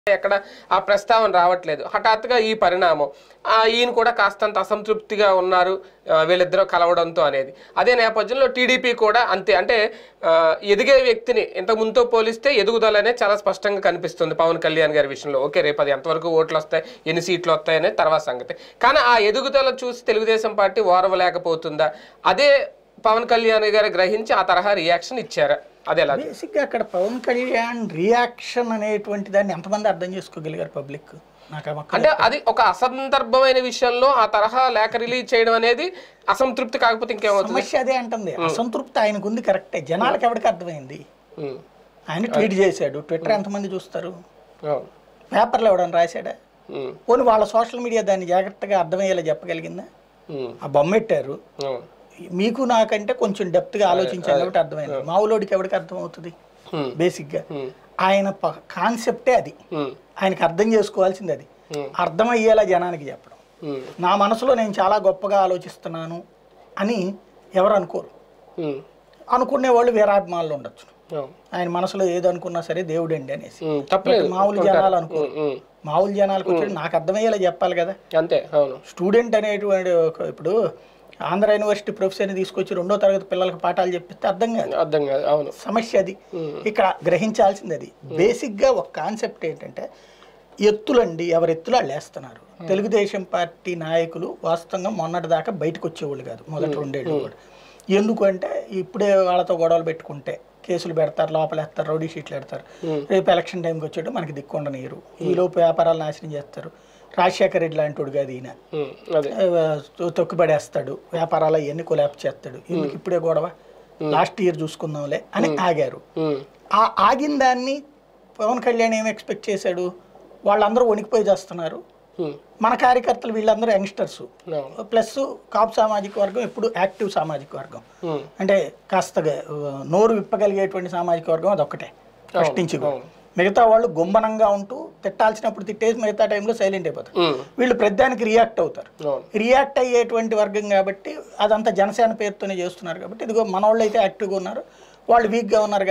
ఎక్కడ ఆ ప్రస్తావన రావట్లేదు హఠాత్తుగా ఈ పరిణామం ఆ, ఈయన కూడా కాస్తంత అసంతృప్తిగా ఉన్నారు ఆ, వీళ్ళిద్దరూ కలవడంతో అనేది అదే నేపథ్యంలో టీడీపీ కూడా అంతే అంటే ఆ, ఎదిగే వ్యక్తిని ఇంతకు ముందుతో పోలిస్తే ఎదుగుదల అనేది చాలా స్పష్టంగా కనిపిస్తుంది పవన్ కళ్యాణ్ గారి విషయంలో ఓకే రేపు అది ఎంతవరకు ఓట్లు వస్తాయి ఎన్ని సీట్లు వస్తాయి అనేది తర్వాత సంగతి కానీ ఆ ఎదుగుదల చూసి తెలుగుదేశం పార్టీ ఓర్వలేకపోతుందా అదే పవన్ కళ్యాణ్ గారు గ్రహించి ఆ తరహా రియాక్షన్ ఇచ్చారా అదే ఎలా బేసిక్గా అక్కడ పవన్ కళ్యాణ్ రియాక్షన్ అనేటువంటి దాన్ని ఎంతమంది అర్థం చేసుకోగలిగారు పబ్లిక్ నాకు ఆ మొక్క అంటే అది ఒక అసందర్భమైన విషయంలో ఆ తరహా లేఖ రిలీజ్ చేయడం అనేది అసంతృప్తి కాకపోతే ఇంకేమవుతుంది సమస్య అదే అంటుంది అసంతృప్తి ఆయనకు ఉంది కరెక్టే జనాలకు ఎవరికి అర్థమైంది ఉమ్. ఆయన ట్వీట్ చేశాడు ట్విట్టర్ ఎంతమంది చూస్తారు అవును. పేపర్లో ఎవడని రాశాడా ఉమ్. పోనీ వాళ్ళ సోషల్ మీడియా దాన్ని జాగ్రత్తగా అర్థమయ్యేలా చెప్పగలిగిందా ఉమ్. ఆ బొమ్మ పెట్టారు అవును. మీకు నాకంటే కొంచెం డెప్త్గా ఆలోచించాను కాబట్టి అర్థమైంది మావులోడికి ఎవరికి అర్థమవుతుంది ఉమ్. బేసిక్గా ఉమ్. ఆయన కాన్సెప్టే అది ఉమ్. ఆయనకు అర్థం చేసుకోవాల్సింది అది Hmm. అర్థమయ్యేలా జనానికి చెప్పడం ఉమ్. నా మనసులో నేను చాలా గొప్పగా ఆలోచిస్తున్నాను అని ఎవరు అనుకోరు ఉమ్. అనుకునే వాళ్ళు వీరాభిమానులు ఉండొచ్చు అవును. ఆయన మనసులో ఏది అనుకున్నా సరే దేవుడండి అనేసి ఉమ్. తప్పలేదు బట్ మామూలు జనాలు అనుకోరు ఉమ్. ఉమ్. మామూలు జనాలకు వచ్చి నాకు అర్థమయ్యేలా చెప్పాలి కదా అంతే అవును స్టూడెంట్ అనేటువంటి ఒక ఇప్పుడు ఆంధ్ర యూనివర్సిటీ ప్రొఫెసర్ని తీసుకొచ్చి రెండో తరగతి పిల్లలకు పాఠాలు చెప్పిస్తే అర్థం కాదు అర్థం కాదు అవును సమస్య అది ఇక్కడ గ్రహించాల్సింది అది బేసిక్గా ఒక కాన్సెప్ట్ ఏంటంటే ఎత్తులండి ఎవరి ఎత్తులు వాళ్ళు వేస్తున్నారు తెలుగుదేశం పార్టీ నాయకులు వాస్తవంగా మొన్నటి దాకా బయటకు వచ్చేవాళ్ళు కాదు మొదటి రెండేళ్ళు కూడా ఎందుకు అంటే ఇప్పుడే వాళ్ళతో గొడవలు పెట్టుకుంటే కేసులు పెడతారు లోపలేస్తారు రౌడీ షీట్లు పెడతారు రేపు ఎలక్షన్ టైంకి వచ్చేట్టు మనకి దిక్కుండనీరు ఈ లోపు వ్యాపారాలు నాశనం చేస్తారు రాజశేఖర రెడ్డి లాంటి వాడు కాదు ఈయన ఉమ్. అదే ఆ, తొక్కిపడేస్తాడు వ్యాపారాలు అవన్నీ కొలాప్ చేస్తాడు ఎందుకు ఇప్పుడే గొడవ లాస్ట్ ఇయర్ చూసుకుందాంలే అని ఆగారు ఉమ్. ఆ ఆగిన దాన్ని పవన్ కళ్యాణ్ ఏం ఎక్స్పెక్ట్ చేశాడు వాళ్ళందరూ వణికిపోయి చేస్తున్నారు ఉమ్. మన కార్యకర్తలు వీళ్ళందరూ యంగ్స్టర్స్ అవును ప్లస్ కాపు సామాజిక వర్గం ఎప్పుడు యాక్టివ్ సామాజిక వర్గం ఉమ్. అంటే కాస్తగా ఆ, నోరు విప్పగలిగేటువంటి సామాజిక వర్గం అదొక్కటే ఫస్ట్ నుంచి కూడా. అవును. మిగతా వాళ్ళు గుంబనంగా ఉంటూ తిట్టాల్సినప్పుడు తిట్టేసి మిగతా టైంలో సైలెంట్ అయిపోతారు ఉమ్. వీళ్ళు ప్రతిదానికి రియాక్ట్ అవుతారు అవును రియాక్ట్ అయ్యేటువంటి వర్గం కాబట్టి అదంతా జనసేన పేరుతోనే చేస్తున్నారు కాబట్టి ఇదిగో మన వాళ్ళు అయితే యాక్టివ్గా ఉన్నారు వాళ్ళు వీక్గా ఉన్నారు